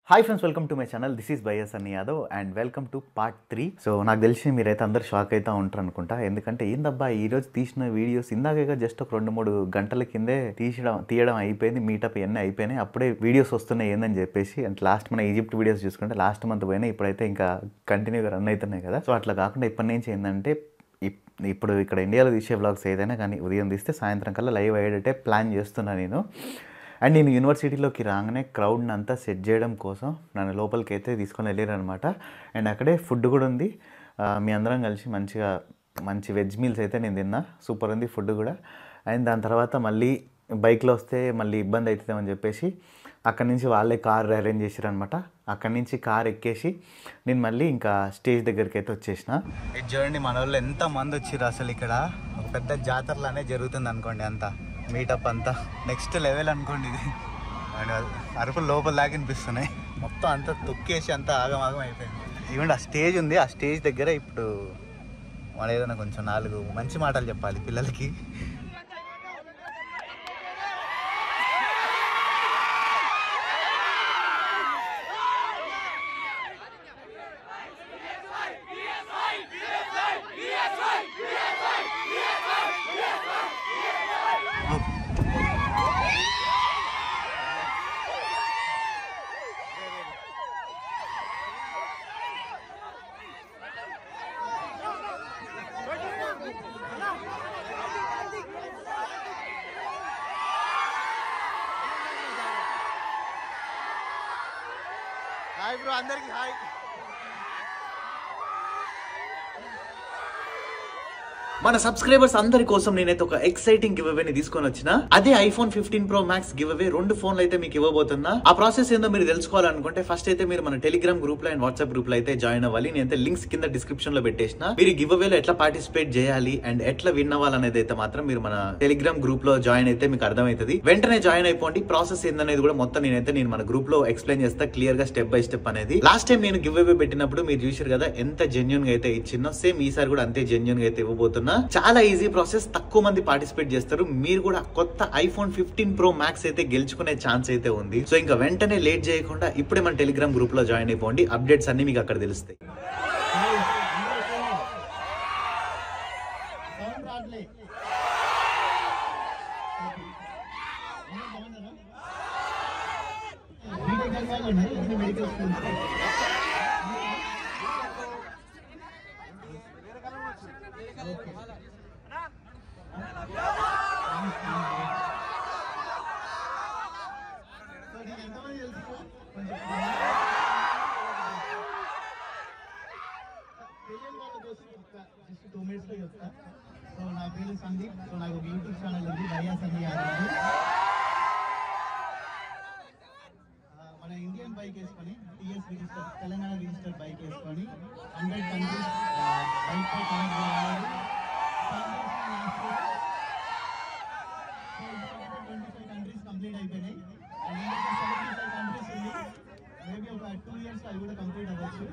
Hi friends welcome to my channel this is బైఎస్ అని Yadav and welcome to part three so నాకు తెలిసి మీరైతే అందరు షాక్ అవుతా ఉంటారు అనుకుంటా ఎందుకంటే ఏందబ్బా ఈ రోజు తీసిన వీడియోస్ ఇందాక జస్ట్ ఒక రెండు మూడు గంటల కిందే తీయడం తీయడం అయిపోయింది మీటప్ ఇవన్నీ అయిపోయినాయి అప్పుడే వీడియోస్ వస్తున్నాయి ఏందని చెప్పేసి అండ్ లాస్ట్ మన ఈజిప్ట్ వీడియోస్ చూసుకుంటే లాస్ట్ మంత్ పోయినాయి ఇప్పుడైతే ఇంకా కంటిన్యూగా రన్ అవుతున్నాయి కదా సో అట్లా కాకుండా ఇప్పటి నుంచి ఏంటంటే ఇప్- ఇప్పుడు ఇక్కడ ఇండియాలో తీసే వ్లాగ్స్ ఏదైనా కానీ ఉదయం తీస్తే సాయంత్రం కల్లా లైవ్ అయ్యేటట్టే ప్లాన్ చేస్తున్నాను నేను అండ్ నేను యూనివర్సిటీలోకి రాగానే క్రౌడ్ని అంతా సెట్ చేయడం కోసం నన్ను లోపలికి అయితే తీసుకొని వెళ్ళారు అనమాట అండ్ అక్కడే ఫుడ్ కూడా ఉంది ఆ, మీ అందరం కలిసి మంచిగా మంచి వెజ్ మీల్స్ అయితే నేను తిన్నా సూపర్ ఉంది ఫుడ్ కూడా అండ్ దాని తర్వాత మళ్ళీ బైక్లో వస్తే మళ్ళీ ఇబ్బంది అవుతుందేమని చెప్పేసి అక్కడి నుంచి వాళ్ళే కార్ అరేంజ్ చేసారు అనమాట అక్కడి నుంచి కార్ ఎక్కేసి నేను మళ్ళీ ఇంకా స్టేజ్ దగ్గరికి అయితే వచ్చేసిన ఇది చూడండి మన వాళ్ళు ఎంత మంది వచ్చిర్రు అసలు ఇక్కడ ఒక పెద్ద జాతరలానే జరుగుతుంది అనుకోండి అంతా మీటప్ అంతా నెక్స్ట్ లెవెల్ అనుకోండి ఇది అండ్ అరుపులు లోపల దాకా వినిపిస్తున్నాయి మొత్తం అంతా తొక్కేసి అంతా ఆగమాగం అయిపోయింది ఇవ్వండి ఆ స్టేజ్ ఉంది ఆ స్టేజ్ దగ్గర ఇప్పుడు మన ఏదైనా కొంచెం నాలుగు మంచి మాటలు చెప్పాలి పిల్లలకి హాయ్ బ్రో అందరికి హాయ్ మన సబ్స్క్రైబర్స్ అందరి కోసం నేనైతే ఒక ఎక్సైటింగ్ గివ్ అవే ని తీసుకొని వచ్చిన అదే iPhone fifteen pro max giveaway రెండు ఫోన్లు అయితే మీకు ఇవ్వబోతున్నా ఆ ప్రాసెస్ ఏందో మీరు తెలుసుకోవాలనుకుంటే ఫస్ట్ అయితే మీరు మన టెలిగ్రామ్ గ్రూప్ లో అండ్ వాట్సాప్ గ్రూప్ లో అయితే జాయిన్ అవ్వాలి నేనైతే లింక్స్ కింద డిస్క్రిప్షన్ లో పెట్టేసిన మీరు గివ్ అవేలో ఎట్లా పార్టిసిపేట్ చేయాలి అండ్ ఎట్లా విన్ అవ్వాలనేది అయితే మాత్రం మీరు మన టెలిగ్రామ్ గ్రూప్ లో జాయిన్ అయితే మీకు అర్థమవుతుంది వెంటనే జాయిన్ అయిపోండి ప్రాసెస్ ఏందనేది కూడా మొత్తం నేనైతే నేను మన గ్రూప్ లో ఎక్స్ప్లెయిన్ చేస్తా క్లియర్ గా స్టెప్ బై స్టెప్ అనేది లాస్ట్ టైం నేను గివ్ అవే పెట్టినప్పుడు మీరు చూసారు కదా ఎంత జెన్యున్ గా అయితే ఇచ్చినో సేమ్ ఈసారి కూడా అంతే జెన్యున్ గా అయితే ఇవ్వబోతున్నా చాలా ఈజీ ప్రాసెస్ తక్కువ మంది పార్టిసిపేట్ చేస్తారు మీరు కూడా కొత్త ఐఫోన్ ఫిఫ్టీన్ ప్రో మ్యాక్స్ అయితే గెలుచుకునే ఛాన్స్ అయితే ఉంది సో ఇంకా వెంటనే లేట్ చేయకుండా ఇప్పుడే మన టెలిగ్రామ్ గ్రూప్ లో జాయిన్ అయిపోండి అప్డేట్స్ అన్ని మీకు అక్కడ తెలుస్తాయి తెలియని వాళ్ళ కోసం చెప్తా జస్ట్ టూ మినిట్స్ లో చెప్తా సో నా పేరు సందీప్ సో నాకు ఒక యూట్యూబ్ ఛానల్ ఉంది భయ్యా సందీప్ యాదవ్ ఆ, మన ఇండియన్ బైక్ వేసుకొని TS register Telangana register bike వేసుకొని హండ్రెడ్ కంట్రీస్ బైక్ పై కనెక్ట్ కావాలి ట్వంటీ ఫైవ్ కంట్రీస్ కంప్లీట్ అయిపోయినాయి సెవెంటీ ఫైవ్ కంట్రీస్ ఉంది మేబీ ఒక టూ ఇయర్స్ అవి కూడా కంప్లీట్ అవ్వచ్చు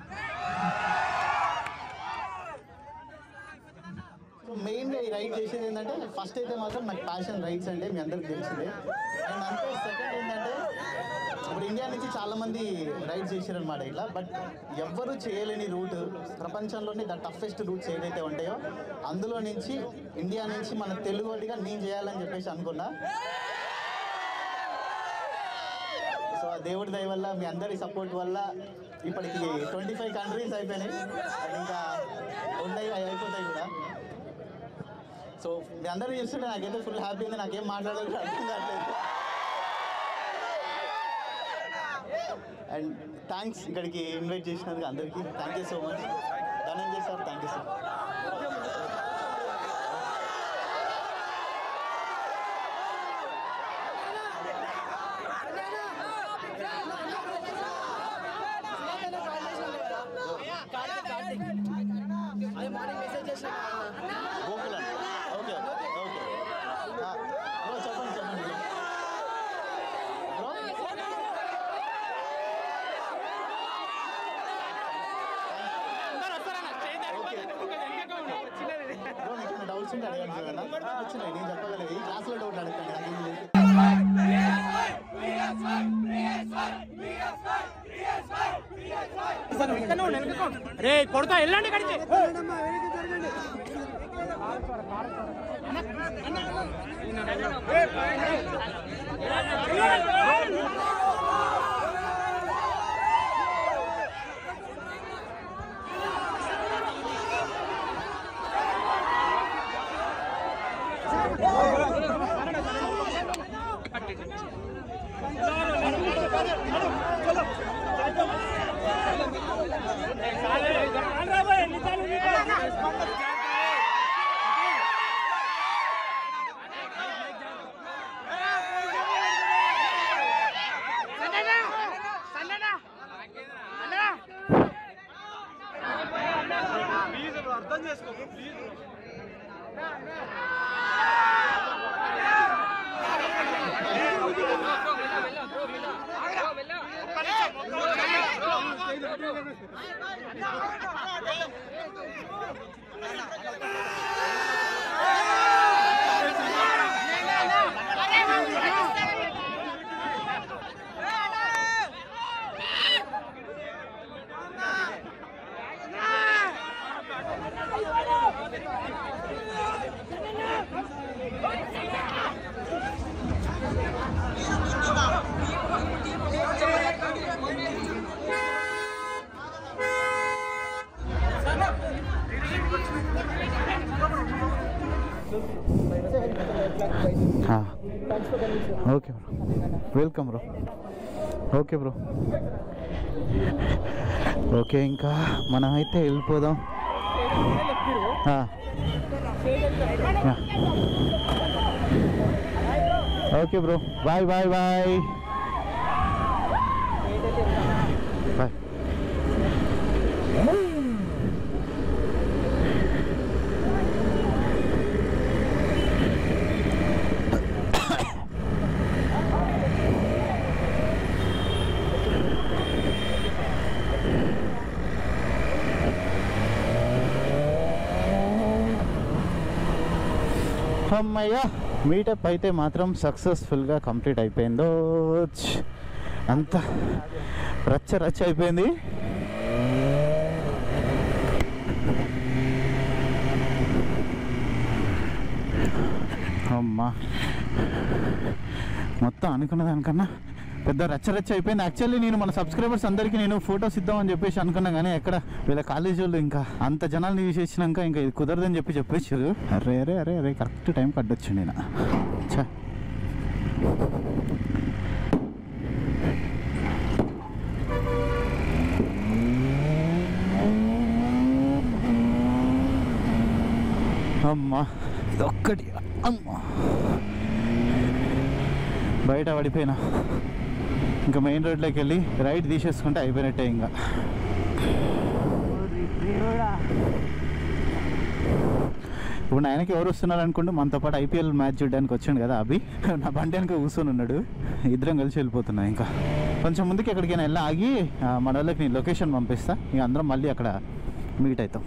సో మెయిన్గా ఈ రైడ్ చేసేది ఏంటంటే ఫస్ట్ అయితే మాత్రం నాకు ప్యాషన్ రైడ్స్ అంటే మీ అందరికి తెలిసిందే అండ్ అంతే సెకండ్ ఏంటంటే ఇప్పుడు ఇండియా నుంచి చాలా మంది రైడ్ చేశారనమాట ఇట్లా బట్ ఎవ్వరూ చేయలేని రూట్ ప్రపంచంలోనే ద టఫెస్ట్ రూట్స్ ఏదైతే ఉంటాయో అందులో నుంచి ఇండియా నుంచి మన తెలుగు వాటిగా నేను చేయాలని చెప్పేసి అనుకున్నా సో ఆ దేవుడి దయ వల్ల మీ అందరి సపోర్ట్ వల్ల ఇప్పటికి ట్వంటీ ఫైవ్ కంట్రీస్ అయిపోయినాయి అండ్ ఇంకా ఉన్నాయి అవి అయిపోతాయి కూడా సో మీ అందరూ చూస్తుంటే నాకైతే ఫుల్ హ్యాపీ ఉంది నాకేం మాట్లాడాలి కూడా అర్థం కావట్లేదు అండ్ థ్యాంక్స్ ఇక్కడికి ఇన్వైట్ చేసినందుకు అందరికీ thank you so much Dhananjay sir thank you sir Gokulam okay okay bro చెప్పండి చెప్పండి బ్రో బ్రో మీకు డౌట్స్ ఉంటే అడగండి ఏమన్నా వచ్చినాయి నేను చెప్పగలేదు ఈ క్లాస్లో డౌట్ అడగండి నాకేం లేదు రే కొడతా వెళ్ళండి కడిచి okay bro welcome bro okay bro okay ఇంకా మనం అయితే వెళ్ళిపోదాం ఆ. Yeah. Okay bro bye bye bye bye అమ్మయ్య మీటప్ అయితే మాత్రం సక్సెస్ఫుల్గా కంప్లీట్ అయిపోయిందో ఛ్. అంత రచ్చ రచ్చ అయిపోయింది అమ్మా మొత్తం అనుకున్న దానికన్నా పెద్ద రచ్చ రచ్చ అయిపోయింది యాక్చువల్లీ నేను మన సబ్స్క్రైబర్స్ అందరికీ నేను ఫొటోస్ ఇద్దామని చెప్పేసి అనుకున్నా కానీ ఎక్కడ వీళ్ళ కాలేజీ వాళ్ళు ఇంకా అంత జనాల్ని తీసేసినాక ఇంకా ఇది కుదరదని చెప్పి చెప్పేసారు అరే అరే అరే అరే కరెక్ట్ టైం కట్టొచ్చు నేను ఛా అమ్మా ఇదొక్కటి అమ్మా బయట పడిపోయినా ఇంకా మెయిన్ రోడ్లోకి వెళ్ళి రైట్ తీసేసుకుంటే అయిపోయినట్టే ఇంకా ఇప్పుడు ఆయనకి ఎవరు వస్తున్నారు అనుకుంటే మనతో పాటు ఐపీఎల్ మ్యాచ్ చూడడానికి వచ్చాడు కదా అభి నా బండి వెనక కూర్చొని ఉన్నాడు ఇద్దరం కలిసి వెళ్ళిపోతున్నా ఇంకా కొంచెం ముందుకి ఎక్కడికైనా వెళ్ళి ఆగి ఆ, మన వాళ్ళకి నేను లొకేషన్ పంపిస్తా ఇక అందరం మళ్ళీ అక్కడ మీట్ అవుతాం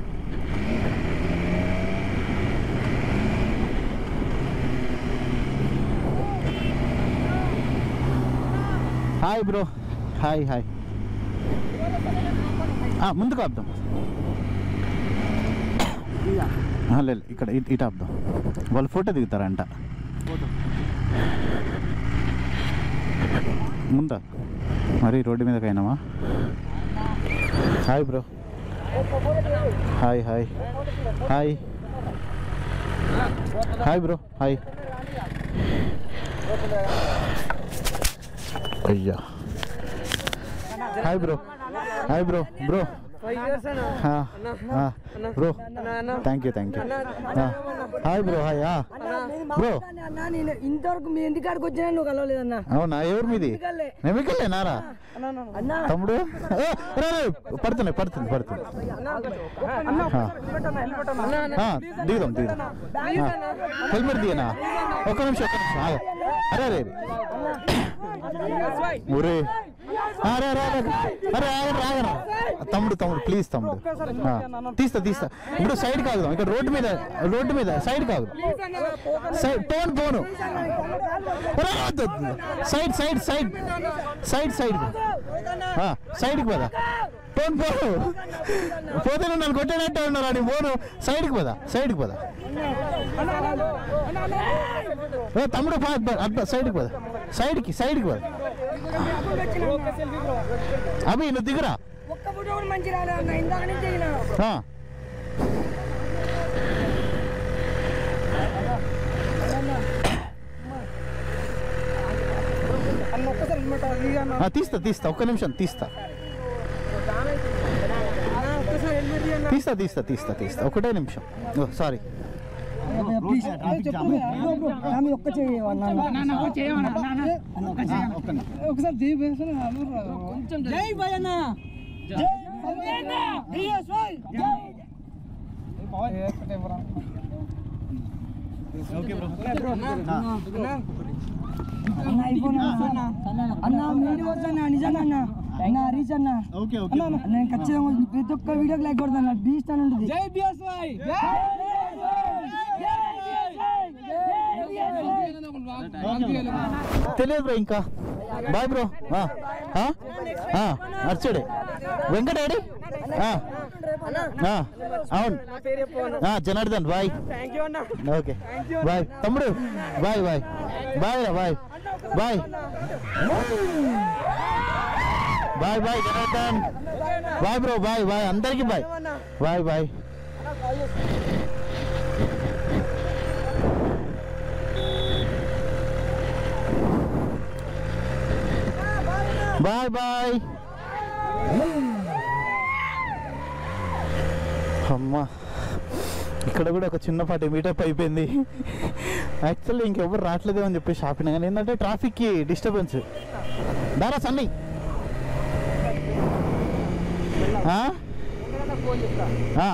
హాయ్ బ్రో హాయ్ హాయ్ ఆ, ముందుకు ఆపుదాం ఆ, లేదు ఇక్కడ ఇటు ఇటు ఆపుదాం వాళ్ళు ఫోటో దిగుతారంట ముందా మరి రోడ్డు మీదకి అయినామా hi bro hi hi hi hi bro hi అయ్యా hi bro hi bro bro bro thank you thank you hi bro hi bro అన్నా నేను ఇంతవరకు మీ ఇంటికాడికి వచ్చినా నువ్వు కలవలేదన్నా అవునా ఎవరు మీది నెమికల్లేనారా అన్నా తమ్ముడు ఏ, రే, రే, పడుతున్నాయి పడుతుంది పడుతుంది ఆ. ఆ, దిగుదాం దిగుదాం ఆ, హెల్మెట్ దిగనా ఒక్క నిమిషం ఒక్క నిమిషం ఆగు. అరే అరే ఒరే అరే అరే అరే అరే ఆగరా ఆగరా తమ్ముడు తమ్ముడు ప్లీజ్ తమ్ముడు ఆ, తీస్తా తీస్తా ఇప్పుడు సైడ్ కాగుదాం ఇక్కడ రోడ్డు మీద రోడ్డు మీద సైడ్ కాదు సైడ్ పోను పోను అరే, వద్దు, వద్దు. Side side side side side ఆ, సైడ్కి పదా పోను పోను పోతే నువ్వు నన్ను కొట్టేటట్టే ఉన్నారు అని పోను సైడ్కి పోదా సైడ్కి పోదా ఏ తమ్ముడు పా అబ్బా సైడ్కి పోదా సైడ్కి సైడ్కి పోదా అభి నువ్వు దిగురా ఒక్క ఫోటో కూడా మంచి రాలే అన్న ఇందాక నుంచి దిగినా ఆ. అన్న ఒక్కసారి అనమాట దిగన్న ఆ, తీస్తా తీస్తా ఒక్క నిమిషం తీస్తా అన్న ఒక్కసారి హెల్మెట్ దిగన్న తీస్తా తీస్తా తీస్తా తీస్తా ఒకటే నిమిషం ఓ సారీ ఆమె ఒక్క చెయ్యి అన్న ఒకసారి జై భయ్ కొంచెం జై భయ్ అన్న జై అన్న బిఎస్వై జై అన్న అయిపోయినా అన్న మీరు వచ్చాను నిజంగా అన్న అన్న హరీష్ అన్న ఓకే అన్న, అన్న, నేను ఖచ్చితంగా వచ్చి ప్రతి ఒక్క వీడియోకి లైక్ కొడతాను బీస్ట్ అని ఉంటుంది జై బిఎస్వై తెలియదు బ్రో ఇంకా బాయ్ బ్రో నర్చుడే వెంకటేడి ఆ, ఆ, అవును ఆ, జనార్దన్ బాయ్ ఓకే బాయ్ తమ్ముడు బాయ్ బాయ్ బాయ్ రా bye bye bye bye Janardhan bye bro bye bye అందరికి bye bye bye bye bye అమ్మా ఇక్కడ కూడా ఒక చిన్నపాటి మీటప్ అయిపోయింది యాక్చువల్లీ ఇంకెవరు రావట్లేదు అని చెప్పేసి ఆపిన కానీ ఏంటంటే ట్రాఫిక్కి డిస్టర్బెన్స్ దారా సన్నీ ఆ? ఆ.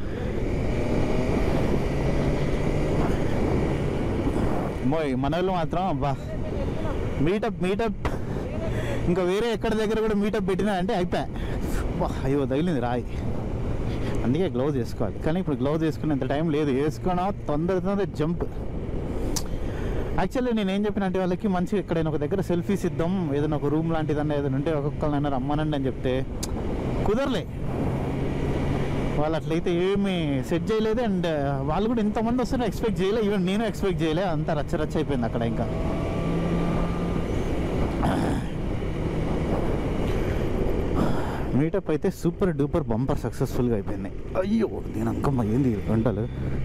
మోయ్ మన వాళ్ళు మాత్రం అబ్బా మీటప్ మీటప్ ఇంకా వేరే ఎక్కడ దగ్గర కూడా మీటప్ పెట్టినా అంటే అయిపోయా అబ్బా, అయ్యో తగిలింది రాయి అందుకే గ్లౌజ్ వేసుకోవాలి కానీ ఇప్పుడు గ్లౌజ్ వేసుకునేంత టైం లేదు వేసుకున్నా తొందర తొందర జంప్ యాక్చువల్లీ నేను ఏం చెప్పినంటే వాళ్ళకి మంచిగా ఎక్కడైనా ఒక దగ్గర సెల్ఫీస్ ఇద్దాం ఏదైనా ఒక రూమ్ లాంటిదన్నా ఏదైనా ఉంటే ఒక్కొక్కరినైనా రమ్మనండి అని చెప్తే కుదరలే వాళ్ళు అట్లయితే ఏమి సెట్ చేయలేదు అండ్ వాళ్ళు కూడా ఇంతమంది వస్తున్నా ఎక్స్పెక్ట్ చేయలే ఈవెన్ నేను ఎక్స్పెక్ట్ చేయలే అంతా రచ్చ రచ్చ అయిపోయింది అక్కడ ఇంకా మీటప్ అయితే సూపర్ డూపర్ బంపర్ సక్సెస్ఫుల్గా అయిపోయింది అయ్యో నేను అంకమ్మ ఏంది ఈ గంటలు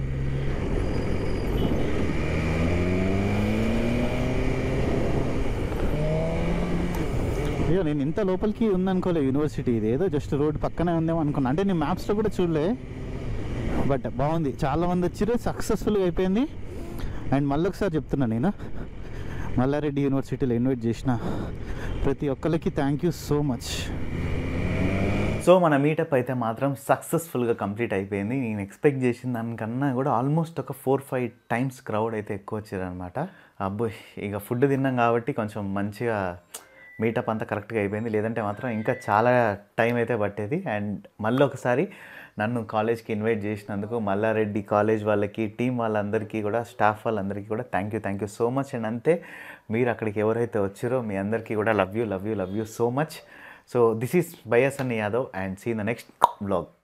అయ్యో నేను ఇంత లోపలికి ఉందనుకోలే యూనివర్సిటీ ఇది ఏదో జస్ట్ రోడ్ పక్కనే ఉందేమో అనుకున్నా అంటే నేను మ్యాప్స్లో కూడా చూడలే బట్ బాగుంది చాలా మంది వచ్చారు సక్సెస్ఫుల్గా అయిపోయింది అండ్ మళ్ళీ ఒకసారి చెప్తున్నా నేను మల్లారెడ్డి యూనివర్సిటీలో ఇన్వైట్ చేసిన ప్రతి ఒక్కరికి thank you so much so మన మీటప్ అయితే మాత్రం సక్సెస్ఫుల్గా కంప్లీట్ అయిపోయింది నేను ఎక్స్పెక్ట్ చేసిన దానికన్నా కూడా ఆల్మోస్ట్ ఒక ఫోర్ ఫైవ్ టైమ్స్ క్రౌడ్ అయితే ఎక్కువ వచ్చారనమాట అబ్బోయ్ ఇక ఫుడ్ తిన్నాం కాబట్టి కొంచెం మంచిగా మీటప్ అంతా కరెక్ట్గా అయిపోయింది లేదంటే మాత్రం ఇంకా చాలా టైం అయితే పట్టేది అండ్ మళ్ళీ ఒకసారి నన్ను కాలేజ్కి ఇన్వైట్ చేసినందుకు మల్లారెడ్డి కాలేజ్ వాళ్ళకి టీం వాళ్ళందరికీ కూడా స్టాఫ్ వాళ్ళందరికీ కూడా thank you thank you so much and అంతే మీరు అక్కడికి ఎవరైతే వచ్చారో మీ అందరికీ కూడా love you love you love you so much so this is బయస్ అన్ Yadav and see the next blog